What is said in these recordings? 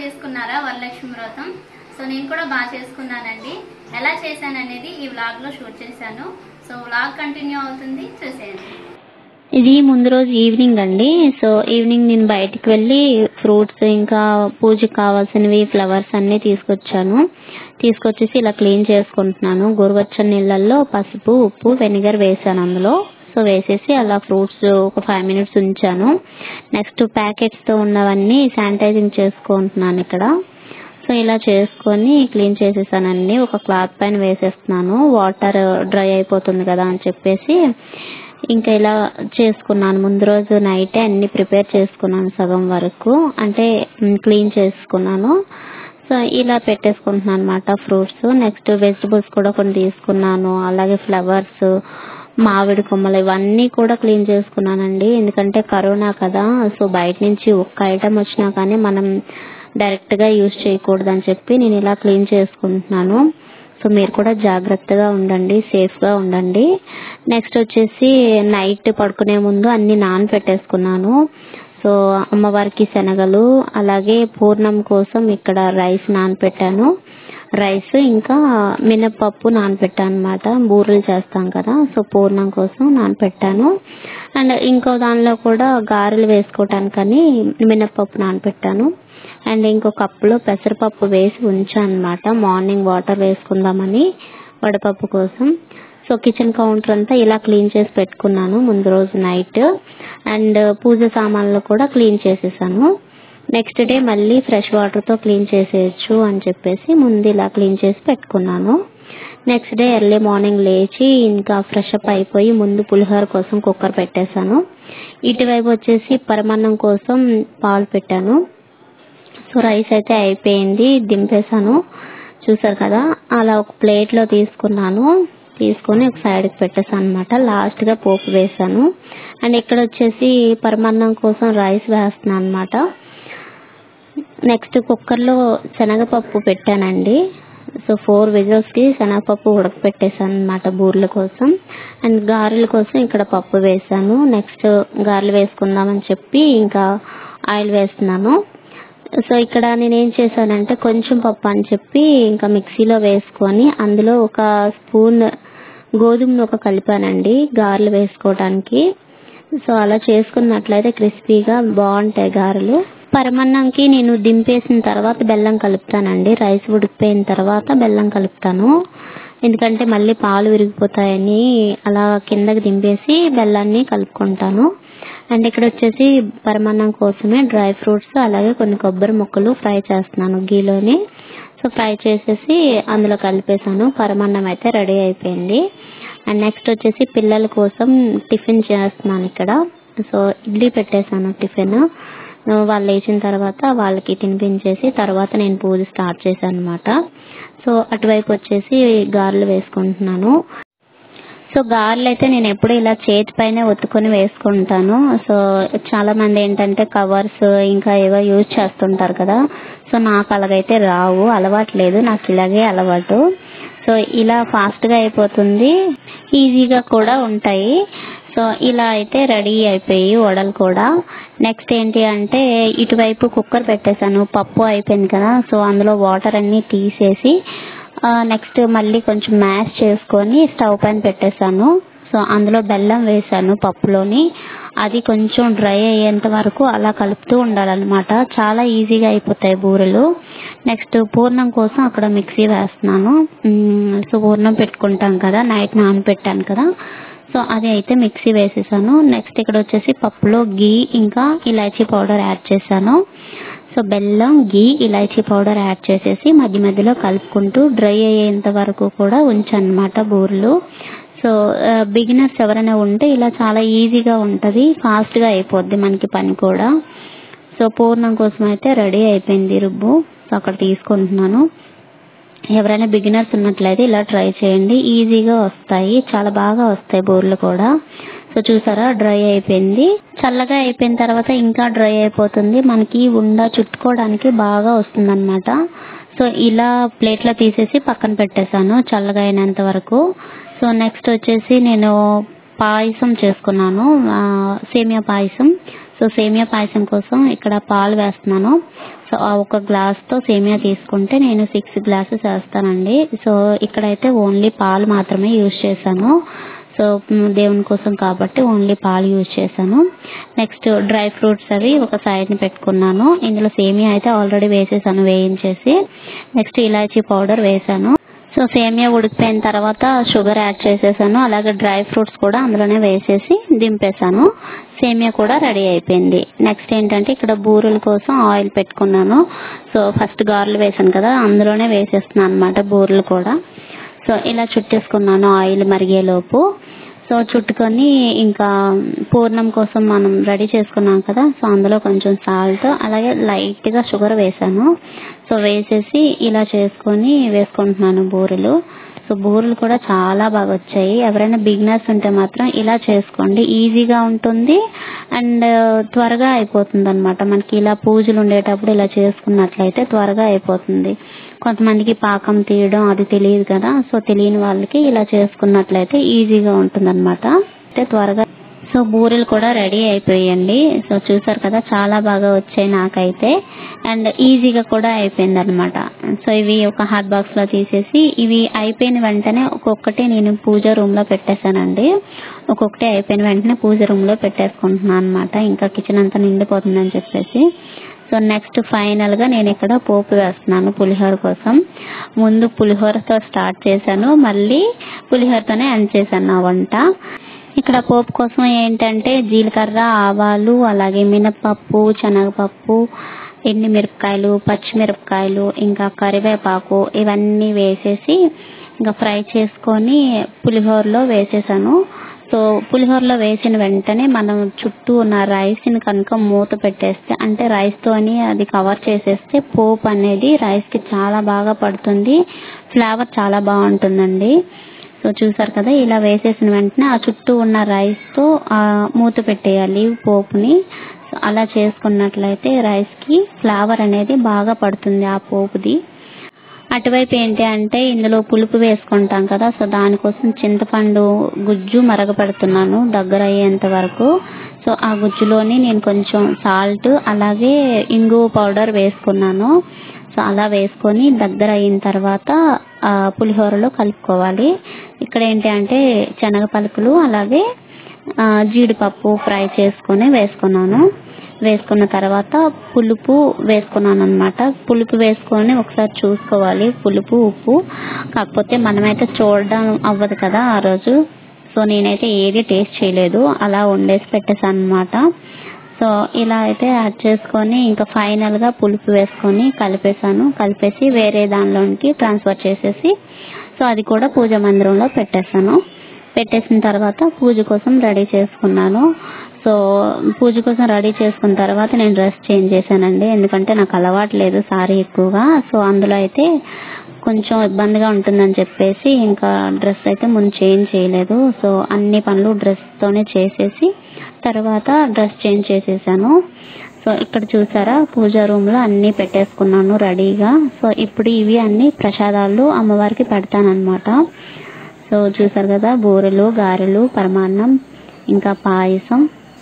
చేసుకున్నారా వరలక్ష్మి వ్రతం సో నేను కూడా బాగా చేసుకున్నానండి ఎలా చేశాను అనేది ఈ వ్లాగ్ లో షూట్ చేశాను సో వ్లాగ్ కంటిన్యూ అవుతుంది చూసేయండి ఇది ముందు రోజు ఈవినింగ్ అండి సో ఈవినింగ్ నేను బయటికి వెళ్ళి ఫ్రూట్స్ ఇంకా పూజకి కావాల్సినవి ఫ్లవర్స్ అన్ని తీసుకొచ్చాను తీసుకొచ్చేసి ఇలా క్లీన్ చేసుకుంటున్నాను గోరువెచ్చని నీళ్ళల్లో పసుపు ఉప్పు వెనిగర్ వేసాను అందులో సో వేసేసి అలా ఫ్రూట్స్ ఒక ఫైవ్ మినిట్స్ ఉంచాను నెక్స్ట్ ప్యాకెట్స్ తో ఉన్నవన్నీ శానిటైజింగ్ చేసుకుంటున్నాను ఇక్కడ సో ఇలా చేసుకొని క్లీన్ చేసేసానండి ఒక క్లాత్ పైన వేసేస్తున్నాను వాటర్ డ్రై అయిపోతుంది కదా అని చెప్పేసి ఇంకా ఇలా చేసుకున్నాను ముందు రోజు నైటే అన్ని ప్రిపేర్ చేసుకున్నాను సగం వరకు అంటే క్లీన్ చేసుకున్నాను సో ఇలా పెట్టేసుకుంటున్నాను అనమాట ఫ్రూట్స్ నెక్స్ట్ వెజిటబుల్స్ కూడా కొన్ని తీసుకున్నాను అలాగే ఫ్లవర్స్ మామిడి కొమ్మలు ఇవన్నీ కూడా క్లీన్ చేసుకున్నానండి ఎందుకంటే కరోనా కదా సో బయట నుంచి ఒక్క ఐటమ్ వచ్చినా కానీ మనం డైరెక్ట్ గా యూజ్ చేయకూడదు అని చెప్పి నేను ఇలా క్లీన్ చేసుకుంటున్నాను సో మీరు కూడా జాగ్రత్తగా ఉండండి సేఫ్ గా ఉండండి నెక్స్ట్ వచ్చేసి నైట్ పడుకునే ముందు అన్ని నానబెట్టేసుకున్నాను సో అమ్మవారికి శనగలు అలాగే పూర్ణం కోసం ఇక్కడ రైస్ నానబెట్టాను రైస్ ఇంకా మినపప్పు నానబెట్టాను అనమాట బూరెలు చేస్తాం కదా సో పూర్ణం కోసం నానబెట్టాను అండ్ ఇంకో దానిలో కూడా గారెలు వేసుకోవటానికని మినపప్పు నానబెట్టాను అండ్ ఇంకో కప్పులో పెసరపప్పు వేసి ఉంచాను అనమాట మార్నింగ్ వాటర్ వేసుకుందామని వడపప్పు కోసం సో కిచెన్ కౌంటర్ అంతా ఇలా క్లీన్ చేసి పెట్టుకున్నాను ముందు రోజు నైట్ అండ్ పూజ సామాన్లు కూడా క్లీన్ చేసేసాను నెక్స్ట్ డే మళ్ళీ ఫ్రెష్ వాటర్ తో క్లీన్ చేసేయచ్చు అని చెప్పేసి ముందు ఇలా క్లీన్ చేసి పెట్టుకున్నాను నెక్స్ట్ డే ఎర్లీ మార్నింగ్ లేచి ఇంకా ఫ్రెష్ అప్ అయిపోయి ముందు పులిహోర కోసం కుక్కర్ పెట్టేశాను ఇటువైపు వచ్చేసి పరమాన్నం కోసం పాలు పెట్టాను సో రైస్ అయితే అయిపోయింది దింపేశాను చూసారు కదా అలా ఒక ప్లేట్ లో తీసుకున్నాను తీసుకొని ఒక సైడ్ కి పెట్టేసాను అనమాట లాస్ట్ గా పోపు వేసాను అండ్ ఇక్కడ వచ్చేసి పరమాన్నం కోసం రైస్ వేస్తున్నాను అనమాట నెక్స్ట్ కుక్కర్ లో శనగపప్పు పెట్టానండి సో ఫోర్ విజిల్స్ కి శనగపప్పు ఉడకపెట్టేసాను అనమాట బూర్ల కోసం అండ్ గారెల కోసం ఇక్కడ పప్పు వేసాను నెక్స్ట్ గారెలు వేసుకుందామని చెప్పి ఇంకా ఆయిల్ వేస్తున్నాను సో ఇక్కడ నేను ఏం చేశానంటే కొంచెం పప్పు అని చెప్పి ఇంకా మిక్సీలో వేసుకొని అందులో ఒక స్పూన్ గోధుమ నూక కలిపానండి గారెలు వేసుకోవడానికి సో అలా చేసుకున్నట్లయితే క్రిస్పీగా బాగుంటాయి గారెలు పరమన్నంకి నేను దింపేసిన తర్వాత బెల్లం కలుపుతానండి రైస్ ఉడికిపోయిన తర్వాత బెల్లం కలుపుతాను ఎందుకంటే మళ్ళీ పాలు విరిగిపోతాయని అలా కిందకి దింపేసి బెల్లాన్ని కలుపుకుంటాను అండ్ ఇక్కడ వచ్చేసి పరమాన్నం కోసమే డ్రై ఫ్రూట్స్ అలాగే కొన్ని కొబ్బరి ముక్కలు ఫ్రై చేస్తున్నాను గీలోని సో ఫ్రై చేసేసి అందులో కలిపేసాను పరమాన్నం అయితే రెడీ అయిపోయింది అండ్ నెక్స్ట్ వచ్చేసి పిల్లల కోసం టిఫిన్ చేస్తున్నాను ఇక్కడ సో ఇడ్లీ పెట్టేశాను టిఫిన్ వాళ్ళు లేచిన తర్వాత వాళ్ళకి తినిపించేసి తర్వాత నేను పూజ స్టార్ట్ చేశాను అనమాట సో అటువైపు వచ్చేసి గారెలు వేసుకుంటున్నాను సో గారెలు అయితే నేను ఎప్పుడు ఇలా చేతి పైన ఒత్తుకొని వేసుకుంటాను సో చాలా మంది ఏంటంటే కవర్స్ ఇంకా ఏవో యూజ్ చేస్తుంటారు కదా సో నాకు అలాగైతే రావు అలవాటు లేదు నాకు ఇలాగే అలవాటు సో ఇలా ఫాస్ట్ గా అయిపోతుంది ఈజీగా కూడా ఉంటాయి సో ఇలా అయితే రెడీ అయిపోయి వడలు కూడా నెక్స్ట్ ఏంటి అంటే ఇటువైపు కుక్కర్ పెట్టేశాను పప్పు అయిపోయింది కదా సో అందులో వాటర్ అన్ని తీసేసి నెక్స్ట్ మళ్ళీ కొంచెం మ్యాష్ చేసుకొని స్టవ్ పైన పెట్టేశాను సో అందులో బెల్లం వేసాను పప్పులోని అది కొంచెం డ్రై అయ్యేంత వరకు అలా కలుపుతూ ఉండాలన్నమాట చాలా ఈజీగా అయిపోతాయి బూరెలు నెక్స్ట్ పూర్ణం కోసం అక్కడ మిక్సీ వేస్తున్నాను మ్మ్, సో పూర్ణం పెట్టుకుంటాం కదా నైట్ నానబెట్టాను కదా సో అది అయితే మిక్సీ వేసేసాను నెక్స్ట్ ఇక్కడ వచ్చేసి పప్పులో గీ ఇంకా ఇలాచీ పౌడర్ యాడ్ చేశాను సో బెల్లం గీ ఇలాచీ పౌడర్ యాడ్ చేసేసి మధ్య మధ్యలో కలుపుకుంటూ డ్రై అయ్యేంత వరకు కూడా ఉంచన్నమాట బూరెలు సో బిగినర్స్ ఎవరైనా ఉంటే ఇలా చాలా ఈజీగా ఉంటది ఫాస్ట్ గా అయిపోద్ది మనకి పని కూడా సో పూర్ణం కోసం అయితే రెడీ అయిపోయింది రుబ్బు సో అక్కడ తీసుకుంటున్నాను ఎవరైనా బిగినర్స్ ఉన్నట్లయితే ఇలా ట్రై చేయండి ఈజీగా వస్తాయి చాలా బాగా వస్తాయి బూరెలు కూడా సో చూసారా డ్రై అయిపోయింది చల్లగా అయిపోయిన తర్వాత ఇంకా డ్రై అయిపోతుంది మనకి ఉండ చుట్టుకోవడానికి బాగా వస్తుందన్నమాట సో ఇలా ప్లేట్లో తీసేసి పక్కన పెట్టేశాను చల్లగా అయినంత వరకు సో నెక్స్ట్ వచ్చేసి నేను పాయసం చేసుకున్నాను ఆ, సేమియా పాయసం సో సో సేమియా పాయసం కోసం ఇక్కడ పాలు వేస్తున్నాను సో ఆ ఒక గ్లాస్తో సేమియా తీసుకుంటే నేను సిక్స్ గ్లాసెస్ వేస్తానండి సో ఇక్కడైతే ఓన్లీ పాలు మాత్రమే యూజ్ చేశాను సో మ్, దేవుని కోసం కాబట్టి ఓన్లీ పాలు యూజ్ చేశాను నెక్స్ట్ డ్రై ఫ్రూట్స్ అవి ఒక సైడ్ని పెట్టుకున్నాను ఇందులో సేమియా అయితే ఆల్రెడీ వేసేసాను వేయించేసి నెక్స్ట్ ఇలాచీ పౌడర్ వేసాను సో సేమియా ఉడికిపోయిన తర్వాత షుగర్ యాడ్ చేసేసాను అలాగే డ్రై ఫ్రూట్స్ కూడా అందులోనే వేసేసి దింపేశాను సేమియా కూడా రెడీ అయిపోయింది నెక్స్ట్ ఏంటంటే ఇక్కడ బూరెల కోసం ఆయిల్ పెట్టుకున్నాను సో ఫస్ట్ గారెలు వేసాను కదా అందులోనే వేసేస్తున్నాను అనమాట బూరెలు కూడా సో ఇలా చుట్టేసుకున్నాను ఆయిల్ మరిగేలోపు సో చుట్టుకొని ఇంకా పూర్ణం కోసం మనం రెడీ చేసుకున్నాం కదా సో అందులో కొంచెం సాల్ట్ అలాగే లైట్గా షుగర్ వేసాను సో వేసేసి ఇలా చేసుకొని వేసుకుంటున్నాను బూరెలు సో బూరెలు కూడా చాలా బాగా వచ్చాయి ఎవరైనా బిగినర్స్ ఉంటే మాత్రం ఇలా చేసుకోండి ఈజీగా ఉంటుంది అండ్ త్వరగా అయిపోతుంది అనమాట మనకి ఇలా పూజలు ఉండేటప్పుడు ఇలా చేసుకున్నట్లయితే త్వరగా అయిపోతుంది కొంతమందికి పాకం తీయడం అది తెలియదు కదా సో తెలియని వాళ్ళకి ఇలా చేసుకున్నట్లయితే ఈజీగా ఉంటుంది అనమాట అంటే త్వరగా సో బూరెలు కూడా రెడీ అయిపోయాయండి సో చూసారు కదా చాలా బాగా వచ్చాయి నాకైతే అండ్ ఈజీగా కూడా అయిపోయింది అనమాట సో ఇవి ఒక హాట్ బాక్స్ లో తీసేసి ఇవి అయిపోయిన వెంటనే ఒక్కొక్కటి నేను పూజ రూమ్ లో పెట్టేశానండి ఒక్కొక్కటి అయిపోయిన వెంటనే పూజ రూమ్ లో పెట్టేసుకుంటున్నాను అనమాట ఇంకా కిచెన్ అంతా నిండిపోతుందని చెప్పేసి సో నెక్స్ట్ ఫైనల్ గా నేను ఇక్కడ పోపు వేస్తున్నాను పులిహోర కోసం ముందు పులిహోరతో స్టార్ట్ చేశాను మళ్ళీ పులిహోరతోనే ఎండ్ చేశాను నా వంట ఇక్కడ పోపు కోసం ఏంటంటే జీలకర్ర ఆవాలు అలాగే మినపప్పు శనగపప్పు ఎండి మిరపకాయలు పచ్చిమిరపకాయలు ఇంకా కరివేపాకు ఇవన్నీ వేసేసి ఇంకా ఫ్రై చేసుకొని పులిహోరలో వేసేసాను సో పులిహోరలో వేసిన వెంటనే మనం చుట్టూ ఉన్న రైస్ ని కనుక మూత పెట్టేస్తే అంటే రైస్ తోని అది కవర్ చేసేస్తే పోపు అనేది రైస్ కి చాలా బాగా పడుతుంది ఫ్లేవర్ చాలా బాగుంటుందండి సో చూసారు కదా ఇలా వేసేసిన వెంటనే ఆ చుట్టూ ఉన్న రైస్ తో ఆ మూత పెట్టేయాలి పోపుని సో అలా చేసుకున్నట్లయితే రైస్ కి ఫ్లేవర్ అనేది బాగా పడుతుంది ఆ పోపుది అటువైపు ఏంటి అంటే ఇందులో పులుపు వేసుకుంటాం కదా సో దానికోసం చింతపండు గుజ్జు మరగపెడుతున్నాను దగ్గర అయ్యేంత వరకు సో ఆ గుజ్జులోని నేను కొంచెం సాల్ట్ అలాగే ఇంగువ పౌడర్ వేసుకున్నాను సో అలా వేసుకొని దగ్గర అయిన తర్వాత ఆ పులిహోరలో కలుపుకోవాలి ఇక్కడ ఏంటి అంటే శనగ పలుకులు అలాగే ఆ, జీడిపప్పు ఫ్రై చేసుకొని వేసుకున్నాను వేసుకున్న తర్వాత పులుపు వేసుకున్నాను అనమాట పులుపు వేసుకొని ఒకసారి చూసుకోవాలి పులుపు ఉప్పు కాకపోతే మనమైతే చూడడం అవ్వదు కదా ఆ రోజు సో నేనైతే ఏది టేస్ట్ చేయలేదు అలా వండేసి పెట్టేసాను అనమాట సో ఇలా అయితే యాడ్ చేసుకొని ఇంకా ఫైనల్ గా పులుపు వేసుకొని కలిపేసాను కలిపేసి వేరే దానిలోనికి ట్రాన్స్ఫర్ చేసేసి సో అది కూడా పూజ మందిరంలో పెట్టేశాను పెట్టేసిన తర్వాత పూజ కోసం రెడీ చేసుకున్నాను సో పూజ కోసం రెడీ చేసుకున్న తర్వాత నేను డ్రెస్ చేంజ్ చేశానండి ఎందుకంటే నాకు అలవాటు లేదు సారీ ఎక్కువగా సో అందులో అయితే కొంచెం ఇబ్బందిగా ఉంటుందని చెప్పేసి ఇంకా డ్రెస్ అయితే ముందు చేంజ్ చేయలేదు సో అన్ని పనులు డ్రెస్ తోనే చేసేసి తర్వాత డ్రెస్ చేంజ్ చేసేసాను సో ఇక్కడ చూసారా పూజా రూమ్ లో అన్ని పెట్టేసుకున్నాను రెడీగా సో ఇప్పుడు ఇవి అన్ని ప్రసాదాలు అమ్మవారికి పెడతానన్నమాట సో చూసారు కదా బూరెలు గారెలు పరమాన్నం ఇంకా పాయసం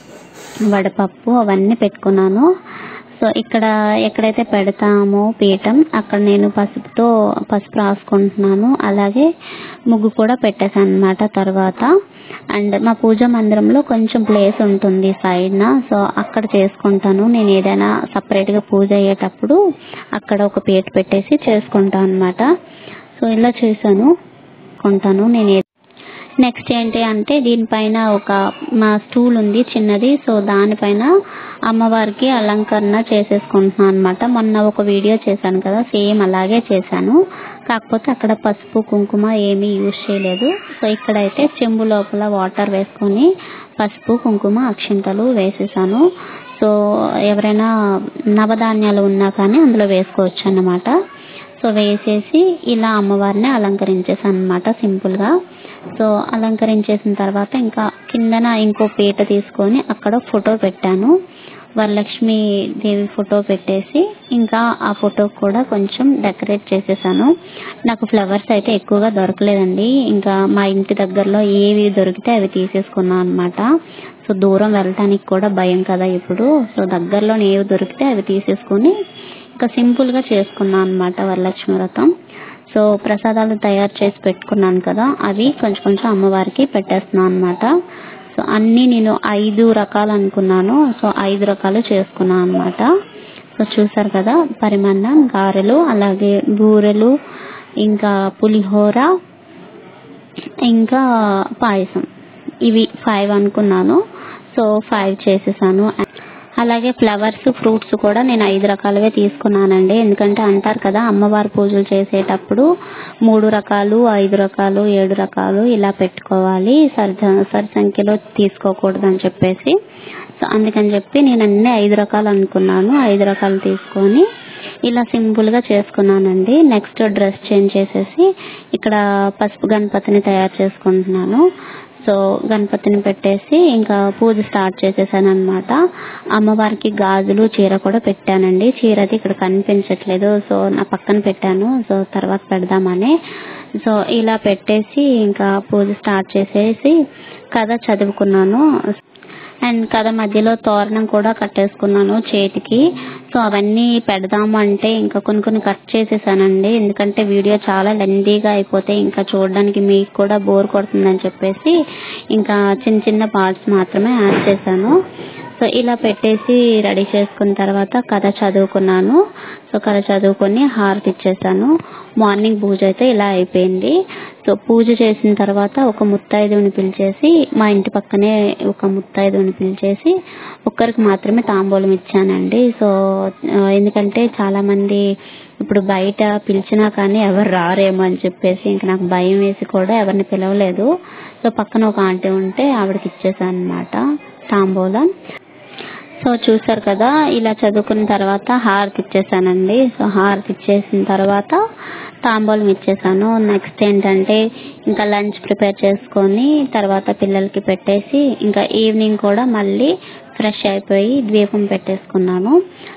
వడపప్పు అవన్నీ పెట్టుకున్నాను సో ఇక్కడ ఎక్కడైతే పెడతామో పీఠం అక్కడ నేను పసుపుతో పసుపు రాసుకుంటున్నాను అలాగే ముగ్గు కూడా పెట్టేశాను అనమాట తర్వాత అండ్ మా పూజ మందిరంలో కొంచెం ప్లేస్ ఉంటుంది సైడ్న సో అక్కడ చేసుకుంటాను నేను ఏదైనా సపరేట్ గా పూజ అయ్యేటప్పుడు అక్కడ ఒక పీట పెట్టేసి చేసుకుంటాను అనమాట సో ఇలా చేశాను కొంటాను నేను ఏ- నెక్స్ట్ ఏంటి అంటే దీనిపైన ఒక మా స్టూల్ ఉంది చిన్నది సో దానిపైన అమ్మవారికి అలంకరణ చేసేసుకుంటున్నాను అనమాట మొన్న ఒక వీడియో చేశాను కదా సేమ్ అలాగే చేశాను కాకపోతే అక్కడ పసుపు కుంకుమ ఏమీ యూజ్ చేయలేదు సో ఇక్కడైతే చెంబు లోపల వాటర్ వేసుకొని పసుపు కుంకుమ అక్షింతలు వేసేసాను సో ఎవరైనా నవధాన్యాలు ఉన్నా కానీ అందులో వేసుకోవచ్చు అన్నమాట సో వేసేసి ఇలా అమ్మవారిని అలంకరించేసాను అనమాట సింపుల్ గా సో అలంకరించేసిన తర్వాత ఇంకా కిందన ఇంకో పీట తీసుకొని అక్కడ ఫోటో పెట్టాను వరలక్ష్మి దేవి ఫోటో పెట్టేసి ఇంకా ఆ ఫోటో కూడా కొంచెం డెకరేట్ చేసేసాను నాకు ఫ్లవర్స్ అయితే ఎక్కువగా దొరకలేదండి ఇంకా మా ఇంటి దగ్గరలో ఏవి దొరికితే అవి తీసేసుకున్నాను అనమాట సో దూరం వెళ్ళటానికి కూడా భయం కదా ఇప్పుడు సో దగ్గరలో ఏవి దొరికితే అవి తీసేసుకొని ఇంకా సింపుల్ గా చేసుకున్నాను అనమాట వరలక్ష్మి వ్రతం సో ప్రసాదాలు తయారు చేసి పెట్టుకున్నాను కదా అవి కొంచెం కొంచెం అమ్మవారికి పెట్టేస్తున్నాను అనమాట సో అన్నీ నేను ఐదు రకాలు అనుకున్నాను సో ఐదు రకాలు చేసుకున్నాను అనమాట సో చూసారు కదా పరిమాణం గారెలు అలాగే బూరెలు ఇంకా పులిహోర ఇంకా పాయసం ఇవి ఫైవ్ అనుకున్నాను సో ఫైవ్ చేసేసాను అలాగే ఫ్లవర్స్ ఫ్రూట్స్ కూడా నేను ఐదు రకాలుగా తీసుకున్నానండి ఎందుకంటే అంటారు కదా అమ్మవారి పూజలు చేసేటప్పుడు మూడు రకాలు ఐదు రకాలు ఏడు రకాలు ఇలా పెట్టుకోవాలి సరి సరి సంఖ్యలో తీసుకోకూడదు అని చెప్పేసి సో అందుకని చెప్పి నేను అన్ని ఐదు రకాలు అనుకున్నాను ఐదు రకాలు తీసుకొని ఇలా సింపుల్ గా చేసుకున్నానండి నెక్స్ట్ డ్రెస్ చేంజ్ చేసేసి ఇక్కడ పసుపు గణపతిని తయారు చేసుకుంటున్నాను సో గణపతిని పెట్టేసి ఇంకా పూజ స్టార్ట్ చేసేసాను అనమాట అమ్మవారికి గాజులు చీర కూడా పెట్టానండి చీర అది ఇక్కడ కనిపించట్లేదు సో నా పక్కన పెట్టాను సో తర్వాత పెడదామని సో ఇలా పెట్టేసి ఇంకా పూజ స్టార్ట్ చేసేసి కథ చదువుకున్నాను అండ్ కథ మధ్యలో తోరణం కూడా కట్టేసుకున్నాను చేతికి సో అవన్నీ పెడదాము అంటే ఇంకా కొన్ని కొన్ని కట్ చేసేసానండి ఎందుకంటే వీడియో చాలా లెందీగా అయిపోతే ఇంకా చూడడానికి మీకు కూడా బోర్ కొడుతుందని చెప్పేసి ఇంకా చిన్న చిన్న పార్ట్స్ మాత్రమే యాడ్ చేశాను సో ఇలా పెట్టేసి రెడీ చేసుకున్న తర్వాత కథ చదువుకున్నాను సో కథ చదువుకొని హారతి ఇచ్చేసాను మార్నింగ్ పూజ అయితే ఇలా అయిపోయింది సో పూజ చేసిన తర్వాత ఒక ముత్తైదుని పిలిచేసి మా ఇంటి పక్కనే ఒక ముత్తైదుని పిలిచేసి ఒక్కరికి మాత్రమే తాంబూలం ఇచ్చానండి సో ఆ, ఎందుకంటే చాలా మంది ఇప్పుడు బయట పిలిచినా కానీ ఎవరు రారేమో అని చెప్పేసి ఇంక నాకు భయం వేసి కూడా ఎవరిని పిలవలేదు సో పక్కన ఒక ఆంటీ ఉంటే ఆవిడకి ఇచ్చేసాను అనమాట తాంబూలం సో చూసారు కదా ఇలా చదువుకున్న తర్వాత హారతి ఇచ్చేసానండి సో హారతి ఇచ్చేసిన తర్వాత తాంబూలం ఇచ్చేసాను నెక్స్ట్ ఏంటంటే ఇంకా లంచ్ ప్రిపేర్ చేసుకొని తర్వాత పిల్లలకి పెట్టేసి ఇంకా ఈవినింగ్ కూడా మళ్ళీ ఫ్రెష్ అయిపోయి దీపం పెట్టేసుకున్నాను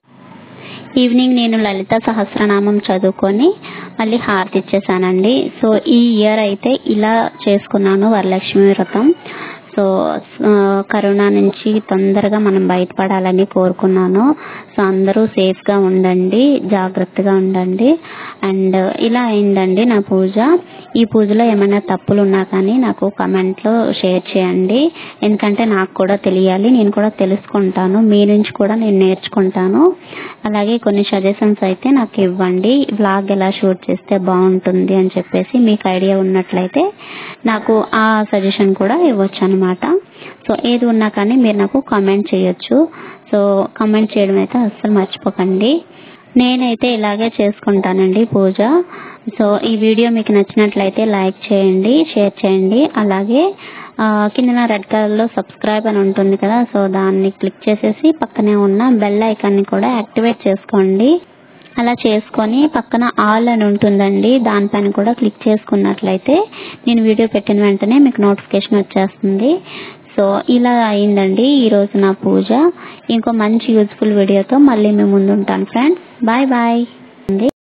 ఈవినింగ్ నేను లలిత సహస్రనామం చదువుకొని మళ్ళీ హారతి ఇచ్చేసానండి సో ఈ ఇయర్ అయితే ఇలా చేసుకున్నాను వరలక్ష్మి వ్రతం సో ఆ, కరోనా నుంచి తొందరగా మనం బయటపడాలని కోరుకున్నాను సో అందరూ సేఫ్ గా ఉండండి జాగ్రత్తగా ఉండండి అండ్ ఇలా అయిందండి నా పూజ ఈ పూజలో ఏమైనా తప్పులు ఉన్నా కానీ నాకు కమెంట్ లో షేర్ చేయండి ఎందుకంటే నాకు కూడా తెలియాలి నేను కూడా తెలుసుకుంటాను మీ నుంచి కూడా నేను నేర్చుకుంటాను అలాగే కొన్ని సజెషన్స్ అయితే నాకు ఇవ్వండి వ్లాగ్ ఎలా షూట్ చేస్తే బాగుంటుంది అని చెప్పేసి మీకు ఐడియా ఉన్నట్లయితే నాకు ఆ సజెషన్ కూడా ఇవ్వచ్చు అనమాట సో ఏది ఉన్నా కానీ మీరు నాకు కామెంట్ చేయొచ్చు సో కామెంట్ చేయడం అయితే అస్సలు మర్చిపోకండి నేనైతే ఇలాగే చేసుకుంటానండి పూజ సో ఈ వీడియో మీకు నచ్చినట్లయితే లైక్ చేయండి షేర్ చేయండి అలాగే ఆ, కింద రెడ్ కలర్ లో సబ్స్క్రైబ్ అని ఉంటుంది కదా సో దాన్ని క్లిక్ చేసేసి పక్కనే ఉన్న బెల్ ఐకాన్ని కూడా యాక్టివేట్ చేసుకోండి అలా చేసుకొని పక్కన ఆల్ అని ఉంటుందండి దానిపైన కూడా క్లిక్ చేసుకున్నట్లయితే నేను వీడియో పెట్టిన వెంటనే మీకు నోటిఫికేషన్ వచ్చేస్తుంది సో ఇలా అయిందండి ఈ రోజు నా పూజ ఇంకో మంచి యూజ్ఫుల్ వీడియోతో మళ్ళీ మేము ముందు ఉంటాను ఫ్రెండ్స్ బాయ్ బాయ్